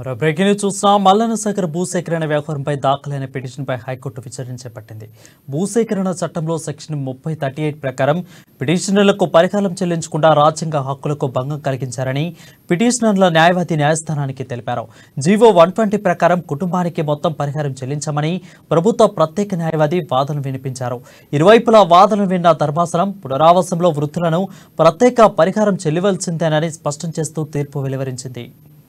మరో breaking news చూస్తున్నాం మల్లన్న సాగర్ భూసేకరణ వ్యవహారంపై దాఖలైన పిటిషన్పై హైకోర్టు విచారణ చేపట్టింది భూసేకరణ చట్టంలో సెక్షన్ ముప్పై థర్టీ ఎయిట్ ప్రకారం పిటిషనర్లకు పరిహారం చెల్లించకుండా రాజ్యాంగ హక్కులకు భంగం కలిగించారని పిటిషనర్ల న్యాయవాది న్యాయస్థానానికి తెలిపారు జీవో వన్ ట్వంటీ ప్రకారం కుటుంబానికి మొత్తం పరిహారం చెల్లించమని ప్రభుత్వ ప్రత్యేక న్యాయవాది వాదనలు వినిపించారు ఇరువైపులా వాదనలు విన్న ధర్మాసనం పునరావాసంలో వృద్ధులను ప్రత్యేక పరిహారం చెల్లివలసిందేనని స్పష్టం చేస్తూ తీర్పు వెలువరించింది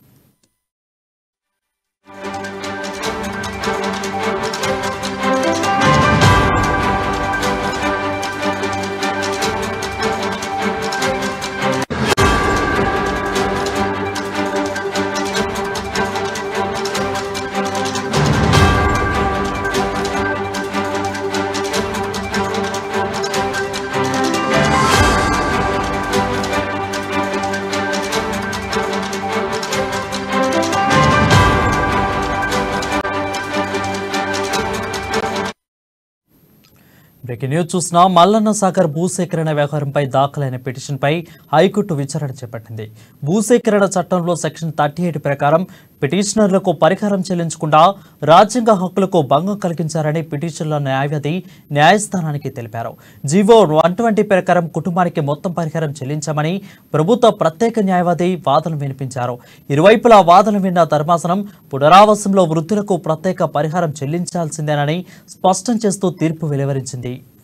బ్రేకింగ్ న్యూస్ చూసిన మల్లన్న సాగర్ భూసేకరణ వ్యవహారంపై దాఖలైన పిటిషన్పై హైకోర్టు విచారణ చేపట్టింది భూసేకరణ చట్టంలో సెక్షన్ థర్టీ ఎయిట్ ప్రకారం పిటిషనర్లకు పరిహారం చెల్లించకుండా రాజ్యాంగ హక్కులకు భంగం కలిగించారని పిటిషన్ల న్యాయవాది న్యాయస్థానానికి తెలిపారు జీవో వన్ ట్వంటీ ప్రకారం కుటుంబానికి మొత్తం పరిహారం చెల్లించామని ప్రభుత్వ ప్రత్యేక న్యాయవాది వాదనలు వినిపించారు ఇరువైపులా వాదనలు విన్న ధర్మాసనం పునరావాసంలో వృద్ధులకు ప్రత్యేక పరిహారం చెల్లించాల్సిందేనని స్పష్టం చేస్తూ తీర్పు వెలువరించింది